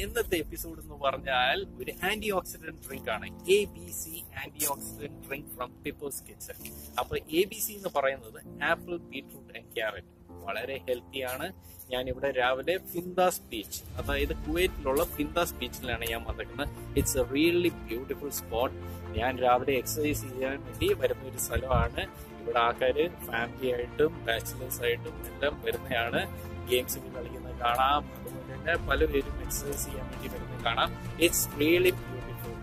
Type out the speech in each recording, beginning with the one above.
ഇന്നത്തെ എപ്പിസോഡ് എന്ന് പറഞ്ഞാൽ ഒരു ആന്റി ഓക്സിഡന്റ് ഡ്രിങ്ക് ആണ് A B C antioxidant drink from Pippo's kitchen അപ്പൊ എ ബി സി എന്ന് പറയുന്നത് ആപ്പിൾ ബീട്രൂട്ട് ആൻഡ് ക്യാരറ്റ് വളരെ ഹെൽത്തി ആണ് ഞാൻ ഇവിടെ രാവിലെ ഫിന്ദാസ് ബീച്ച് അതായത് കുവൈറ്റിലുള്ള ഫിന്ദാസ് ബീച്ചിലാണ് ഞാൻ വന്നിരിക്കുന്നത് it's a really beautiful spot ഞാൻ രാവിലെ എക്സസൈസ് ചെയ്യാൻ വേണ്ടി വരുന്ന ഒരു സ്ഥലമാണ് ഇവിടെ ആൾക്കാര് ഫാമിലി ആയിട്ടും ബാച്ചിലേഴ്സ് ആയിട്ടും എല്ലാം വരുന്നതാണ് ഗെയിംസ് ഒക്കെ കളിക്കുന്നത് കാണാം അതുപോലെ തന്നെ പലപേരും എക്സസൈസ് ചെയ്യാൻ വേണ്ടി വരുന്നത് കാണാം ഇറ്റ്സ് റിയലി ബ്യൂട്ടിഫുൾ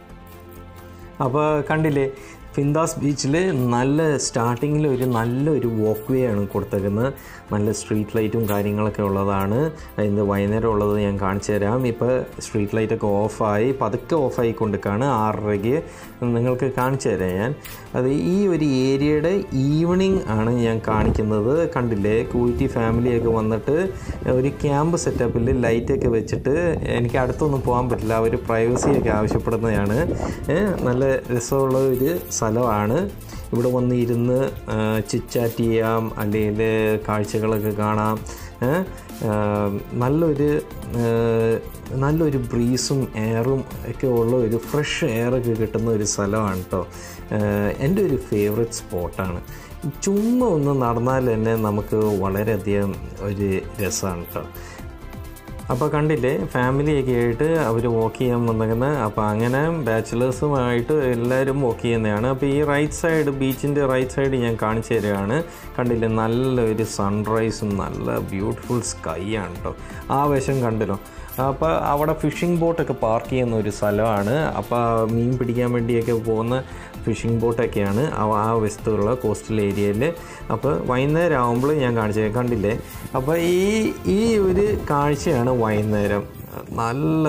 അപ്പോൾ കണ്ടില്ലേ ഫിന്ദാസ് ബീച്ചിൽ നല്ല സ്റ്റാർട്ടിങ്ങിൽ ഒരു നല്ലൊരു വാക്ക് വേ ആണ് കൊടുത്തേക്കുന്നത് നല്ല സ്ട്രീറ്റ് ലൈറ്റും കാര്യങ്ങളൊക്കെ ഉള്ളതാണ് അതിൻ്റെ വൈകുന്നേരം ഉള്ളത് ഞാൻ കാണിച്ചു തരാം ഇപ്പോൾ സ്ട്രീറ്റ് ലൈറ്റൊക്കെ ഓഫായി പതുക്കെ ഓഫായി കൊണ്ടിരിക്കുകയാണ് ആറരയ്ക്ക് നിങ്ങൾക്ക് കാണിച്ചു തരാം ഞാൻ അത് ഈ ഒരു ഏരിയയുടെ ഈവനിങ് ആണ് ഞാൻ കാണിക്കുന്നത് കണ്ടില്ലേ കുവൈറ്റി ഫാമിലിയൊക്കെ വന്നിട്ട് ഒരു ക്യാമ്പ് സെറ്റപ്പിൽ ലൈറ്റൊക്കെ വെച്ചിട്ട് എനിക്ക് അടുത്തൊന്നും പോകാൻ പറ്റില്ല അവർ പ്രൈവസിയൊക്കെ ആവശ്യപ്പെടുന്നതാണ് ഏ, നല്ല രസമുള്ള ഒരു സ്ഥലമാണ് ഇവിടെ വന്ന് ഇരുന്ന് ചിറ്റാറ്റ് ചെയ്യാം അല്ലെങ്കിൽ കാഴ്ചകളൊക്കെ കാണാം ഏ, ആ, നല്ലൊരു ആ, നല്ലൊരു ബ്രീസും എയറും ഒക്കെ ഉള്ള ഒരു ഫ്രഷ് എയറൊക്കെ കിട്ടുന്ന ഒരു സ്ഥലമാണ് കേട്ടോ എൻ്റെ ഒരു ഫേവററ്റ് സ്പോട്ടാണ് ചുമ്മാ ഒന്ന് നടന്നാൽ തന്നെ നമുക്ക് വളരെയധികം ഒരു രസമാണ് കേട്ടോ അപ്പോൾ കണ്ടില്ലേ ഫാമിലിയൊക്കെ ആയിട്ട് അവർ വാക്ക് ചെയ്യാൻ വന്നിരിക്കുന്നത് അപ്പോൾ അങ്ങനെ ബാച്ചിലേഴ്സുമായിട്ട് എല്ലാവരും വാക്ക് ചെയ്യുന്നതാണ് അപ്പോൾ ഈ റൈറ്റ് സൈഡ് ബീച്ചിൻ്റെ റൈറ്റ് സൈഡ് ഞാൻ കാണിച്ചു തരികയാണ് കണ്ടില്ലേ നല്ലൊരു സൺറൈസും നല്ല ബ്യൂട്ടിഫുൾ സ്കൈ ആണ് കേട്ടോ ആ വശം കണ്ടല്ലോ അപ്പോൾ അവിടെ ഫിഷിംഗ് ബോട്ടൊക്കെ പാർക്ക് ചെയ്യുന്ന ഒരു സ്ഥലമാണ് അപ്പോൾ മീൻ പിടിക്കാൻ വേണ്ടിയൊക്കെ പോകുന്ന ഫിഷിംഗ് ബോട്ടൊക്കെയാണ് ആ- ആ വശത്തുള്ള കോസ്റ്റൽ ഏരിയയിൽ അപ്പോൾ വൈകുന്നേരം ആകുമ്പോൾ ഞാൻ കാണിച്ചു തരാം. കണ്ടില്ലേ അപ്പോൾ ഈ ഈ ഒരു കാഴ്ചയാണ് വൈകുന്നേരം നല്ല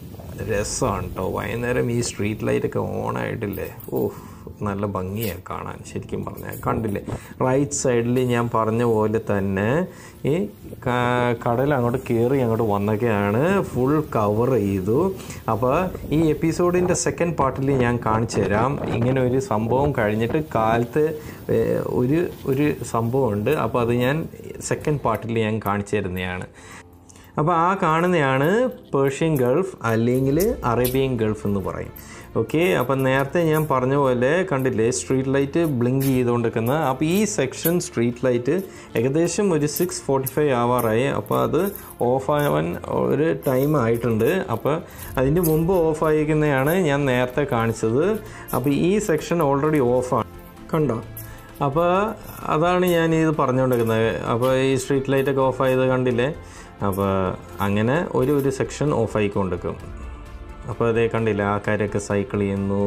രസമാണ് കേട്ടോ വൈകുന്നേരം ഈ സ്ട്രീറ്റ് ലൈറ്റൊക്കെ ഓണായിട്ടില്ലേ ഓഹ് നല്ല ഭംഗിയാണ് കാണാൻ ശരിക്കും പറഞ്ഞാൽ കണ്ടില്ലേ റൈറ്റ് സൈഡിൽ ഞാൻ പറഞ്ഞ പോലെ തന്നെ ഈ ക- കടൽ അങ്ങോട്ട് കയറി അങ്ങോട്ട് വന്നൊക്കെയാണ് ഫുൾ കവർ ചെയ്തു അപ്പോൾ ഈ എപ്പിസോഡിൻ്റെ സെക്കൻഡ് പാർട്ടിൽ ഞാൻ കാണിച്ചു തരാം ഇങ്ങനെ ഒരു സംഭവം കഴിഞ്ഞിട്ട് കാലത്ത് ഏഹ്, ഒരു ഒരു സംഭവമുണ്ട് അപ്പോൾ അത് ഞാൻ സെക്കൻഡ് പാർട്ടിൽ ഞാൻ കാണിച്ചു തരുന്നതാണ് അപ്പോൾ ആ കാണുന്നതാണ് പേർഷ്യൻ ഗൾഫ് അല്ലെങ്കിൽ അറേബ്യൻ ഗൾഫ് എന്ന് പറയും ഓക്കെ അപ്പം നേരത്തെ ഞാൻ പറഞ്ഞ പോലെ കണ്ടില്ലേ സ്ട്രീറ്റ് ലൈറ്റ് ബ്ലിങ്ക് ചെയ്തുകൊണ്ടിരിക്കുന്ന അപ്പോൾ ഈ സെക്ഷൻ സ്ട്രീറ്റ് ലൈറ്റ് ഏകദേശം ഒരു സിക്സ് ഫോർട്ടി ഫൈവ് ആവാറായി അപ്പോൾ അത് ഓഫ് ആവാൻ ഒരു ടൈം ആയിട്ടുണ്ട് അപ്പോൾ അതിൻ്റെ മുമ്പ് ഓഫ് ആയിരിക്കുന്നതാണ് ഞാൻ നേരത്തെ കാണിച്ചത് അപ്പോൾ ഈ സെക്ഷൻ ഓൾറെഡി ഓഫാണ് കണ്ടോ അപ്പോൾ അതാണ് ഞാൻ ഇത് പറഞ്ഞുകൊണ്ടിരിക്കുന്നത് അപ്പോൾ ഈ സ്ട്രീറ്റ് ലൈറ്റൊക്കെ ഓഫ് ആയത് കണ്ടില്ലേ അപ്പോൾ അങ്ങനെ ഒരു ഒരു സെക്ഷൻ ഓഫ് ആയിക്കൊണ്ടിരിക്കും അപ്പോൾ അതേ കണ്ടില്ല ആൾക്കാരൊക്കെ സൈക്കിൾ ചെയ്യുന്നു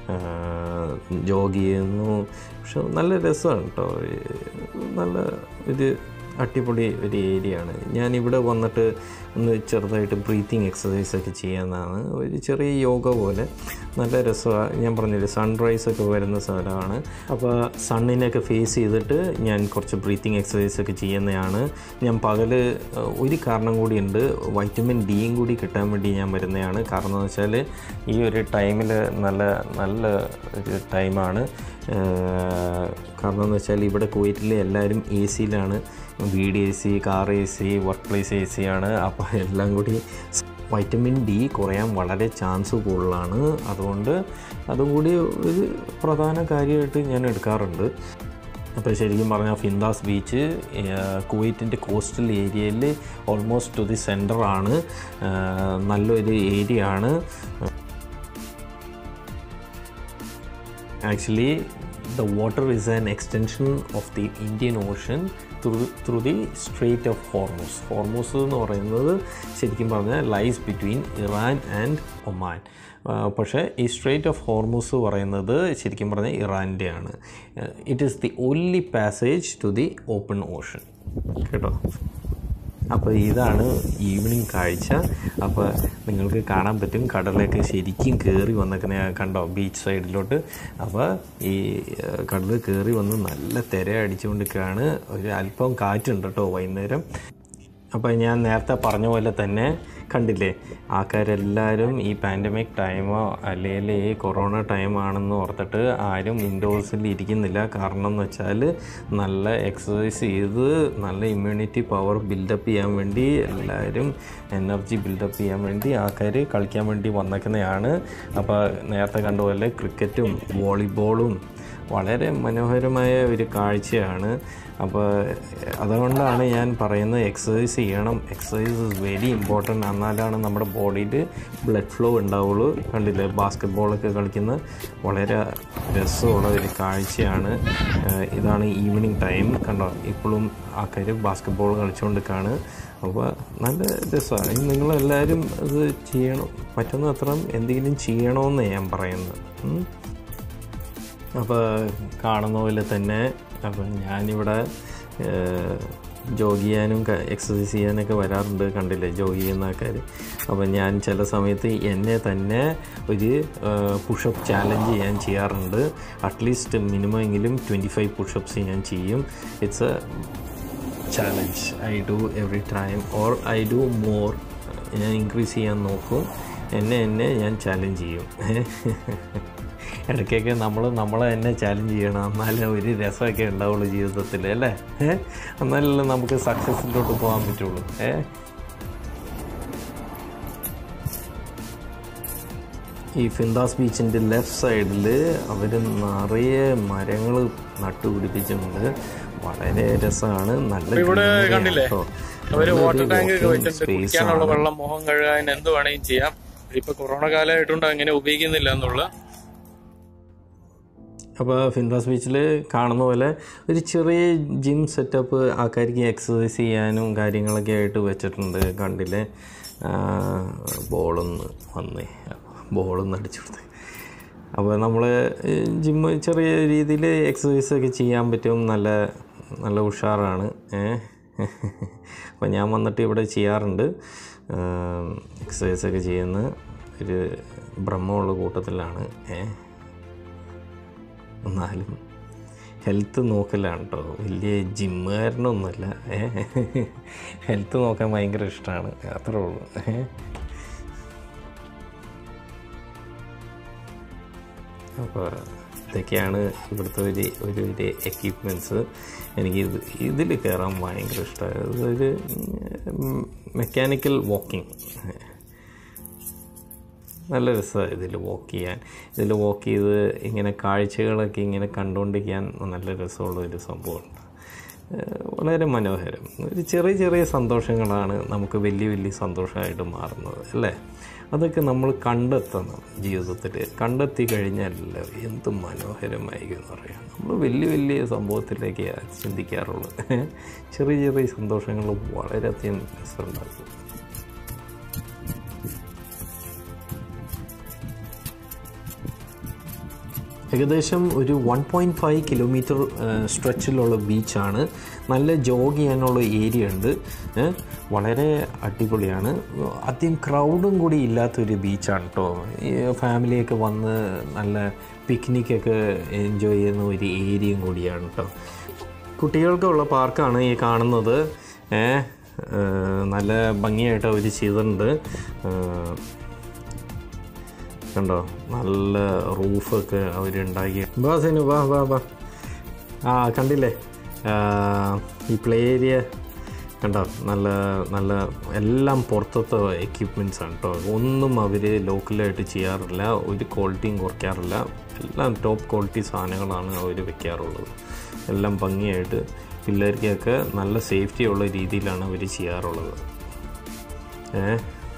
ജോഗ് ചെയ്യുന്നു പക്ഷെ നല്ല രസമാണ് കേട്ടോ നല്ല ഒരു അടിപൊളി ഒരു ഏരിയ ആണ് ഞാനിവിടെ വന്നിട്ട് ഒന്ന് ചെറുതായിട്ട് ബ്രീത്തിങ് എക്സസൈസ് ഒക്കെ ചെയ്യാവുന്നതാണ് ഒരു ചെറിയ യോഗ പോലെ നല്ല രസമാണ് ഞാൻ പറഞ്ഞില്ലേ സൺറൈസ് ഒക്കെ വരുന്ന സ്ഥലമാണ് അപ്പോൾ സണ്ണിനെയൊക്കെ ഫേസ് ചെയ്തിട്ട് ഞാൻ കുറച്ച് ബ്രീത്തിങ് എക്സസൈസ് ഒക്കെ ചെയ്യുന്നതാണ് ഞാൻ പകൽ ഒരു കാരണം കൂടിയുണ്ട് വൈറ്റമിൻ ഡിയും കൂടി കിട്ടാൻ വേണ്ടി ഞാൻ വരുന്നതാണ് കാരണം എന്ന് വെച്ചാൽ ഈ ഒരു ടൈമിൽ നല്ല നല്ല ഒരു ടൈമാണ് കാരണം എന്ന് വെച്ചാൽ ഇവിടെ കുവൈറ്റിൽ എല്ലാവരും എ സിയിലാണ് വീട് A C car A C work place A C ആണ് അപ്പോൾ എല്ലാം കൂടി വൈറ്റമിൻ ഡി കുറയാൻ വളരെ ചാൻസ് കൂടുതലാണ് അതുകൊണ്ട് അതും കൂടി ഒരു പ്രധാന കാര്യമായിട്ട് ഞാൻ എടുക്കാറുണ്ട് അപ്പോൾ ശരിക്കും പറഞ്ഞാൽ ഫിന്ദാസ് ബീച്ച് കുവൈറ്റിൻ്റെ കോസ്റ്റൽ ഏരിയയിൽ ഓൾമോസ്റ്റ് ടു ദി സെൻറ്ററാണ് നല്ലൊരു ഏരിയ ആണ് Actually, the water is an extension of the Indian Ocean through, through the Strait of Hormuz. Hormuz എന്ന് പറയുന്നത് ശരിക്കും പറഞ്ഞാൽ lies between Iran and Oman പക്ഷേ ഈ സ്ട്രേറ്റ് ഓഫ് ഹോർമൂസ് പറയുന്നത് ശരിക്കും പറഞ്ഞാൽ ഇറാൻ്റെയാണ് it is the only passage to the open ocean കേട്ടോ അപ്പോൾ ഇതാണ് ഈവനിങ് കാഴ്ച അപ്പോൾ നിങ്ങൾക്ക് കാണാൻ പറ്റും കടലൊക്കെ ശരിക്കും കയറി വന്നേക്കുന്ന കണ്ടോ ബീച്ച് സൈഡിലോട്ട് അപ്പോൾ ഈ ഏഹ്, കടൽ കയറി വന്ന് നല്ല തിര അടിച്ചുകൊണ്ടിരിക്കുകയാണ് ഒരു അല്പം കാറ്റുണ്ട് കേട്ടോ വൈകുന്നേരം അപ്പോൾ ഞാൻ നേരത്തെ പറഞ്ഞ പോലെ തന്നെ കണ്ടില്ലേ ആൾക്കാരെല്ലാവരും ഈ പാൻഡമിക് ടൈമോ അല്ലെങ്കിൽ ഈ കൊറോണ ടൈമാണെന്ന് ഓർത്തിട്ട് ആരും ഇൻഡോഴ്സിൽ ഇരിക്കുന്നില്ല കാരണം എന്ന് വെച്ചാൽ നല്ല എക്സസൈസ് ചെയ്ത് നല്ല ഇമ്മ്യൂണിറ്റി പവർ ബിൽഡപ്പ് ചെയ്യാൻ വേണ്ടി എല്ലാവരും എനർജി ബിൽഡപ്പ് ചെയ്യാൻ വേണ്ടി ആൾക്കാർ കളിക്കാൻ വേണ്ടി വന്നേക്കുന്നതാണ് അപ്പോൾ നേരത്തെ കണ്ട പോലെ ക്രിക്കറ്റും വോളിബോളും വളരെ മനോഹരമായ ഒരു കാഴ്ചയാണ് അപ്പോൾ അതുകൊണ്ടാണ് ഞാൻ പറയുന്നത് എക്സസൈസ് ചെയ്യണം എക്സസൈസ് ഇസ് വെരി ഇമ്പോർട്ടൻ്റ് എന്നാലാണ് നമ്മുടെ ബോഡിയിൽ ബ്ലഡ് ഫ്ലോ ഉണ്ടാവുള്ളൂ കണ്ടില്ലേ ബാസ്കറ്റ് ബോളൊക്കെ കളിക്കുന്ന വളരെ രസമുള്ള ഒരു കാഴ്ചയാണ് ഏഹ് ഇതാണ് ഈവനിങ് ടൈം കണ്ടോ ഇപ്പോഴും ആൾക്കാർ ബാസ്കറ്റ് ബോൾ കളിച്ചുകൊണ്ടിരിക്കുകയാണ് അപ്പോൾ നല്ല രസമാണ് നിങ്ങളെല്ലാവരും ഇത് ചെയ്യണം പറ്റുന്ന അത്ര എന്തെങ്കിലും ചെയ്യണമെന്ന് ഞാൻ പറയുന്നത് ഉം. അപ്പോൾ കാണുന്ന പോലെ തന്നെ അപ്പം ഞാനിവിടെ ജോഗ് ചെയ്യാനും എക്സസൈസ് ചെയ്യാനൊക്കെ വരാറുണ്ട് കണ്ടില്ലേ ജോഗ് ചെയ്യുന്ന ആൾക്കാർ അപ്പോൾ ഞാൻ ചില സമയത്ത് എന്നെ തന്നെ ഒരു പുഷപ്പ് ചാലഞ്ച് ഞാൻ ചെയ്യാറുണ്ട് അറ്റ്ലീസ്റ്റ് മിനിമം എങ്കിലും ട്വൻറ്റി ഫൈവ് പുഷപ്സ് ഞാൻ ചെയ്യും it's a challenge I do every time or I do more ഞാൻ ഇൻക്രീസ് ചെയ്യാൻ നോക്കും എന്നെ എന്നെ ഞാൻ ചാലഞ്ച് ചെയ്യും ഇടയ്ക്കൊക്കെ നമ്മൾ നമ്മളെ തന്നെ ചാലഞ്ച് ചെയ്യണം എന്നാലേ ഒരു രസമൊക്കെ ഉണ്ടാവുള്ളൂ ജീവിതത്തിൽ അല്ലേ ഏഹ് എന്നാലല്ലേ നമുക്ക് സക്സസിലോട്ട് പോകാൻ പറ്റുള്ളൂ ഏഹ് ഈ ഫിന്ദാസ് ബീച്ചിൻ്റെ ലെഫ്റ്റ് സൈഡിൽ അവർ നിറയെ മരങ്ങൾ നട്ടുപിടിപ്പിച്ചിട്ടുണ്ട് വളരെ രസമാണ് നല്ല ഇവിടെ greenery ആണ് കണ്ടില്ലേ? കേട്ടോ. അവര് നല്ലൊരു വാട്ടർ ടാങ്ക് ഒക്കെ walking വെച്ചിട്ടുണ്ട് space കുടിക്കാനുള്ള ആണ്. വെള്ളം മുഖം കഴുകാൻ എന്ത് വേണമെങ്കിലും ചെയ്യാം ഇപ്പൊ കൊറോണ കാലമായിട്ടുണ്ട് അങ്ങനെ ഉപയോഗിക്കുന്നില്ല എന്നുള്ള അപ്പോൾ ഫിന്ദാസ് ബീച്ചിൽ കാണുന്ന പോലെ ഒരു ചെറിയ ജിം സെറ്റപ്പ് ആൾക്കാർക്ക് എക്സസൈസ് ചെയ്യാനും കാര്യങ്ങളൊക്കെ ആയിട്ട് വെച്ചിട്ടുണ്ട് കണ്ടില്ലേ ബോളൊന്ന് വന്നേ ബോളൊന്ന് അടിച്ചു കൊടുത്തേ അപ്പോൾ നമ്മൾ ജിമ്മ് ചെറിയ രീതിയിൽ എക്സസൈസ് ഒക്കെ ചെയ്യാൻ പറ്റും നല്ല നല്ല ഉഷാറാണ് അപ്പോൾ ഞാൻ വന്നിട്ട് ഇവിടെ ചെയ്യാറുണ്ട് എക്സസൈസ് ഒക്കെ ചെയ്യുന്ന ഒരു ബ്രഹ്മമുള്ള കൂട്ടത്തിലാണ് ഏഹ് എന്നാലും ഹെൽത്ത് നോക്കലാണ് കേട്ടോ വലിയ ജിമ്മുകാരനൊന്നുമല്ല ഏ ഹെൽത്ത് നോക്കാൻ ഭയങ്കര ഇഷ്ടമാണ് അത്രേ ഉള്ളൂ ഏ അപ്പോൾ ഇതൊക്കെയാണ് ഇവിടുത്തെ ഒരു ഒരു ഒരു എക്യുപ്മെൻറ്റ്സ് എനിക്ക് ഇത് ഇതിൽ കയറാൻ ഭയങ്കര ഇഷ്ടമാണ് ഇതൊരു മെക്കാനിക്കൽ വാക്കിംഗ് നല്ല രസമാണ് ഇതിൽ വാക്ക് ചെയ്യാൻ ഇതിൽ വാക്ക് ചെയ്ത് ഇങ്ങനെ കാഴ്ചകളൊക്കെ ഇങ്ങനെ കണ്ടുകൊണ്ടിരിക്കാൻ നല്ല രസമുള്ള ഒരു സംഭവമുണ്ട് ഏഹ് വളരെ മനോഹരം ഒരു ചെറിയ ചെറിയ സന്തോഷങ്ങളാണ് നമുക്ക് വലിയ വലിയ സന്തോഷമായിട്ട് മാറുന്നത് അല്ലേ അതൊക്കെ നമ്മൾ കണ്ടെത്തണം ജീവിതത്തിൽ കണ്ടെത്തി കഴിഞ്ഞാൽ എന്ത് മനോഹരമായിരിക്കും എന്ന് പറയാം നമ്മൾ വലിയ വലിയ സംഭവത്തിലേക്ക് ചിന്തിക്കാറുള്ളത് ചെറിയ ചെറിയ സന്തോഷങ്ങൾ വളരെയധികം രസമുണ്ടാക്കും ഏകദേശം ഒരു വൺ പോയിൻറ്റ് ഫൈവ് കിലോമീറ്റർ സ്ട്രെച്ചിലുള്ള ബീച്ചാണ് നല്ല ജോഗ് ചെയ്യാനുള്ള ഏരിയ ഉണ്ട് ഏ, വളരെ അടിപൊളിയാണ് അധികം ക്രൗഡും കൂടി ഇല്ലാത്തൊരു ബീച്ചാണ് കേട്ടോ ഈ ഫാമിലിയൊക്കെ വന്ന് നല്ല പിക്നിക്കൊക്കെ എൻജോയ് ചെയ്യുന്ന ഒരു ഏരിയയും കൂടിയാണ് കേട്ടോ കുട്ടികൾക്കുള്ള പാർക്കാണ് ഈ കാണുന്നത് ഏ, ഏ, നല്ല ഭംഗിയായിട്ട് അവർ ചെയ്തിട്ടുണ്ട് ഏ, കണ്ടോ നല്ല റൂഫൊക്കെ അവരുണ്ടാക്കി വാ സിനു വാ വാ വാ ആ കണ്ടില്ലേ ആ, ഈ പ്ലേ ഏരിയ കണ്ടോ നല്ല നല്ല എല്ലാം പുറത്തത്തെ എക്യുപ്മെൻറ്റ്സ് ആണ് കേട്ടോ ഒന്നും അവർ ലോക്കലായിട്ട് ചെയ്യാറില്ല ഒരു ക്വാളിറ്റിയും കുറയ്ക്കാറില്ല എല്ലാം ടോപ്പ് ക്വാളിറ്റി സാധനങ്ങളാണ് അവർ വെക്കാറുള്ളത് എല്ലാം ഭംഗിയായിട്ട് പിള്ളേർക്കൊക്കെ നല്ല സേഫ്റ്റി ഉള്ള രീതിയിലാണ് അവർ ചെയ്യാറുള്ളത് ഏഹ്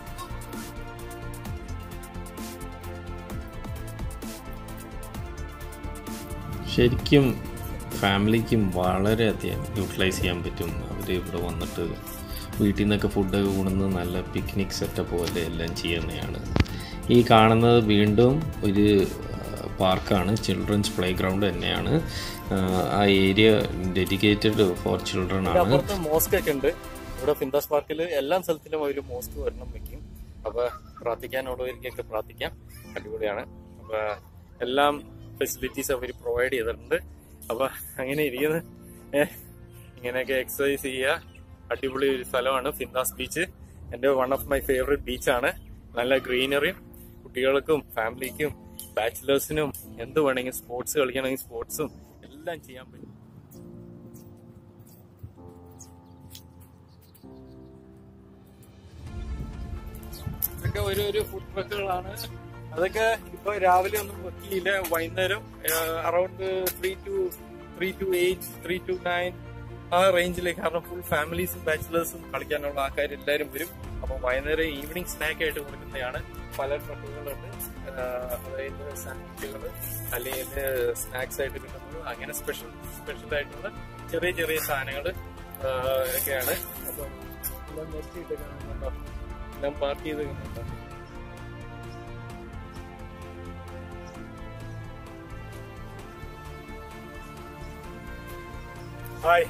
ശരിക്കും ഫാമിലിക്കും വളരെയധികം യൂട്ടിലൈസ് ചെയ്യാൻ പറ്റും അവർ ഇവിടെ വന്നിട്ട് വീട്ടിൽ നിന്നൊക്കെ ഫുഡൊക്കെ കൊണ്ടുവന്ന് നല്ല പിക്നിക് സെറ്റപ്പ് പോലെ എല്ലാം ചെയ്യുന്നതാണ് ഈ കാണുന്നത് വീണ്ടും ഒരു പാർക്കാണ് ചിൽഡ്രൻസ് പ്ലേ ഗ്രൗണ്ട് തന്നെയാണ് ആ, ആ ഏരിയ ഡെഡിക്കേറ്റഡ് ഫോർ ചിൽഡ്രൻ ആണ് അപ്പുറത്ത് മോസ്ക് ഒക്കെ ഉണ്ട് ഇവിടെ ഫിന്ദാസ് പാർക്കിൽ എല്ലാ സ്ഥലത്തിലും അവർ മോസ്ക് ഒരെണ്ണം വെക്കും അപ്പൊ പ്രാർത്ഥിക്കാനുള്ളവർക്കൊക്കെ പ്രാർത്ഥിക്കാം അടിപൊളിയാണ് അപ്പൊ എല്ലാം ഫെസിലിറ്റീസ് അവർ പ്രൊവൈഡ് ചെയ്തിട്ടുണ്ട് അപ്പൊ അങ്ങനെ ഇരിക്കുന്നത് ഏഹ് ഇങ്ങനെയൊക്കെ എക്സസൈസ് ചെയ്യുക അടിപൊളി ഒരു സ്ഥലമാണ് ഫിന്ദാസ് ബീച്ച് എന്റെ വൺ ഓഫ് മൈ ഫേവറേറ്റ് ബീച്ചാണ് നല്ല ഗ്രീനറിയും കുട്ടികൾക്കും ഫാമിലിക്കും ബാച്ചിലേഴ്സിനും എന്ത് വേണമെങ്കിൽ സ്പോർട്സ് കളിക്കണമെങ്കിൽ സ്പോർട്സും എല്ലാം ചെയ്യാൻ പറ്റും ഇതൊക്കെ ഒരു ഒരു ഫുഡ് ട്രക്കുകളാണ് അതൊക്കെ ഇപ്പൊ രാവിലെ ഒന്നും വെക്കിയില്ല വൈകുന്നേരം around three two three two eight three two nine ആ റേഞ്ചിലേക്ക് കാരണം ഫുൾ ഫാമിലീസും ബാച്ചിലേഴ്സും കളിക്കാനുള്ള ആൾക്കാർ എല്ലാവരും വരും അപ്പൊ വൈകുന്നേരം ഈവനിങ് സ്നാക്ക് ആയിട്ട് കൊടുക്കുന്നതാണ് പല ട്രക്കുകളുണ്ട് അതായത് സാൻഡ്വിച്ചുകൾ അല്ലെങ്കിൽ സ്നാക്സ് ആയിട്ട് കിട്ടുന്നത് അങ്ങനെ സ്പെഷ്യൽ സ്പെഷ്യൽ ആയിട്ടുള്ള ചെറിയ ചെറിയ സാധനങ്ങൾ ഒക്കെയാണ് അപ്പൊ എല്ലാം നിർത്തിയിട്ട് കാണുന്നുണ്ടോ എല്ലാം പാർക്ക് ചെയ്ത് കാണുന്നുണ്ടോ ഹായ്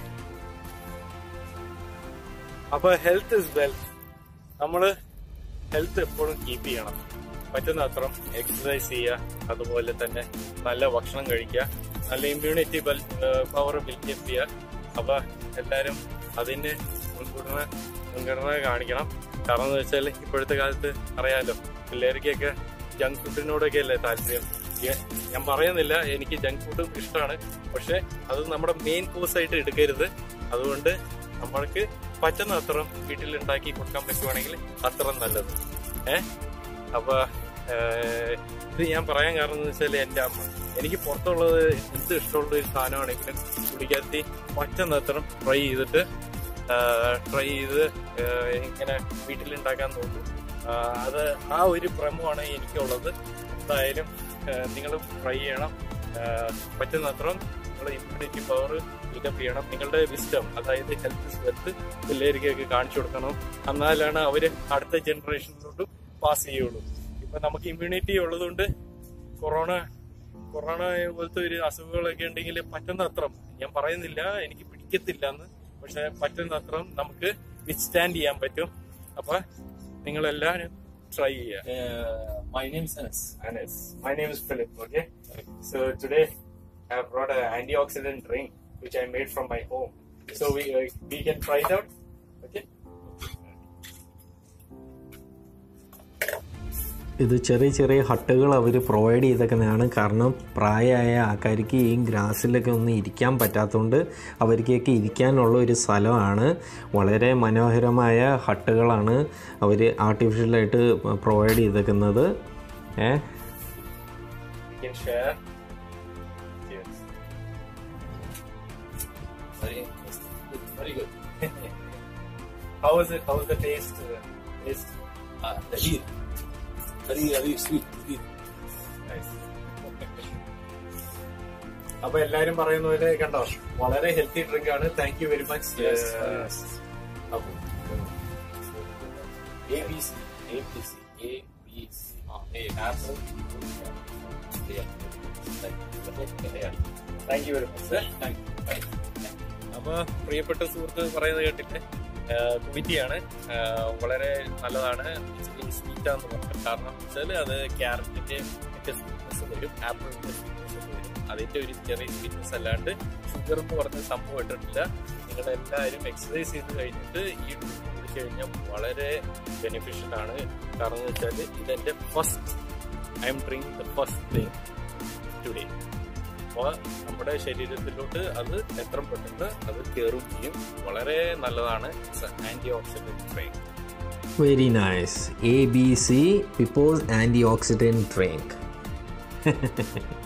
അപ്പൊ ഹെൽത്ത് ഇസ് വെൽത്ത് നമ്മള് ഹെൽത്ത് എപ്പോഴും കീപ്പ് ചെയ്യണം പറ്റുന്ന അത്രം എക്സസൈസ് ചെയ്യുക അതുപോലെ തന്നെ നല്ല ഭക്ഷണം കഴിക്കുക നല്ല ഇമ്മ്യൂണിറ്റി പവർ ബിൽഡപ്പ് ചെയ്യുക അപ്പൊ എല്ലാരും അതിന് മുൻഗണന മുൻഗണന കാണിക്കണം കാരണം എന്ന് വെച്ചാൽ ഇപ്പോഴത്തെ കാലത്ത് അറിയാലോ പിള്ളേർക്കൊക്കെ ജങ്ക് ഫുഡിനോടൊക്കെ അല്ലേ താല്പര്യം ഏ- ഞാൻ പറയുന്നില്ല എനിക്ക് ജങ്ക് ഫുഡും ഇഷ്ടമാണ് പക്ഷെ അത് നമ്മുടെ മെയിൻ കോഴ്സ് ആയിട്ട് എടുക്കരുത് അതുകൊണ്ട് നമ്മൾക്ക് പറ്റുന്ന അത്രം വീട്ടിൽ ഉണ്ടാക്കി കൊടുക്കാൻ പറ്റുവാണെങ്കിൽ അത്ര നല്ലത് ഏ അപ്പൊ ഏഹ്, ഇത് ഞാൻ പറയാൻ കാരണം എന്ന് വെച്ചാൽ എന്റെ അമ്മ എനിക്ക് പുറത്തുള്ളത് എന്ത് ഇഷ്ടമുള്ള ഒരു സാധനമാണെങ്കിലും പുള്ളിക്കകത്തി പറ്റുന്ന അത്രം ട്രൈ ചെയ്തിട്ട് ട്രൈ ചെയ്ത് ഏഹ്, ഇങ്ങനെ വീട്ടിലുണ്ടാക്കാൻ നോക്കും ആഹ്, അത് ആ ഒരു ഭ്രമമാണ് എനിക്കുള്ളത് എന്തായാലും നിങ്ങൾ ട്രൈ ചെയ്യണം ആഹ്, പറ്റുന്നത്രയും നിങ്ങളുടെ ഇമ്മ്യൂണിറ്റി പവർ ബിൽഡപ്പ് ചെയ്യണം നിങ്ങളുടെ വിസ്റ്റം അതായത് ഹെൽത്ത് വെൽത്ത് പിള്ളേർക്കൊക്കെ കാണിച്ചു കൊടുക്കണം എന്നാലാണ് അവര് അടുത്ത ജനറേഷനിലോട്ട് പാസ് ചെയ്യുള്ളൂ ഇപ്പൊ നമുക്ക് ഇമ്മ്യൂണിറ്റി ഉള്ളതുകൊണ്ട് കൊറോണ കൊറോണ പോലത്തെ ഒരു അസുഖങ്ങളൊക്കെ ഉണ്ടെങ്കിൽ പറ്റുന്ന അത്രം ഞാൻ പറയുന്നില്ല എനിക്ക് പിടിക്കത്തില്ല എന്ന് പക്ഷെ പറ്റുന്ന അത്രം നമുക്ക് വിത്ത്സ്റ്റാൻഡ് ചെയ്യാൻ പറ്റും അപ്പൊ നിങ്ങളെല്ലാരും ട്രൈ ചെയ്യുക my name is Anas. Anas. My name is Philip. Okay. So today I have brought an antioxidant drink which I made from my home. So we uh, we can try it out. Okay. ഇത് ചെറിയ ചെറിയ ഹട്ടുകൾ അവർ provide ചെയ്തേക്കുന്നതാണ് കാരണം പ്രായമായ ആൾക്കാർക്ക് ഈ ഗ്രാസിലൊക്കെ ഒന്നും ഇരിക്കാൻ പറ്റാത്തതുകൊണ്ട് അവർക്കൊക്കെ ഇരിക്കാനുള്ള ഒരു സ്ഥലമാണ് വളരെ മനോഹരമായ ഹട്ടുകളാണ് അവർ ആർട്ടിഫിഷ്യലായിട്ട് പ്രൊവൈഡ് ചെയ്തേക്കുന്നത് ഏ We can share. Cheers. Very, very good. How is it? How is the taste? Uh, taste Uh, the heat. Very, very sweet. Heat. nice. അപ്പൊ എല്ലാരും പറയുന്ന പോലെ കണ്ടോ വളരെ ഹെൽത്തി ഡ്രിങ്ക് ആണ് thank you very much Yes, yes. ABC. ABC. ABC. Ah, hey, apple. Yeah. Yeah. Thank you very much Thank you. Bye. അപ്പൊ പ്രിയപ്പെട്ട സുഹൃത്ത് പറയുന്നത് കേട്ടില്ലേ കുവിറ്റിയാണ് വളരെ നല്ലതാണ് സ്വീറ്റ് ആണെന്ന് പറഞ്ഞു കാരണം വെച്ചാൽ അത് ക്യാരറ്റിന്റെ ഒക്കെ സ്വീറ്റ്നസ് വരും ആപ്പിളിന്റെ സ്വീറ്റ്നസ് വരും അതിന്റെ ഒരു ചെറിയ സ്വീറ്റ്നസ് അല്ലാണ്ട് ഷുഗർ എന്ന് പറഞ്ഞ സംഭവം ഇട്ടിട്ടില്ല നിങ്ങളെല്ലാവരും എക്സസൈസ് ചെയ്ത് കഴിഞ്ഞിട്ട് ഈ ഡ്രിങ്ക് കുടിച്ചു കഴിഞ്ഞാൽ വളരെ ബെനിഫിഷ്യൽ ആണ് കാരണം എന്ന് വെച്ചാൽ ഇതെന്റെ first I'm drink the first thing today അപ്പോൾ നമ്മുടെ ശരീരത്തിലോട്ട് അത് എത്ര പെട്ടെന്ന് അത് കയറും ചെയ്യും വളരെ നല്ലതാണ് antioxidant drink very nice A B C Pippo's antioxidant drink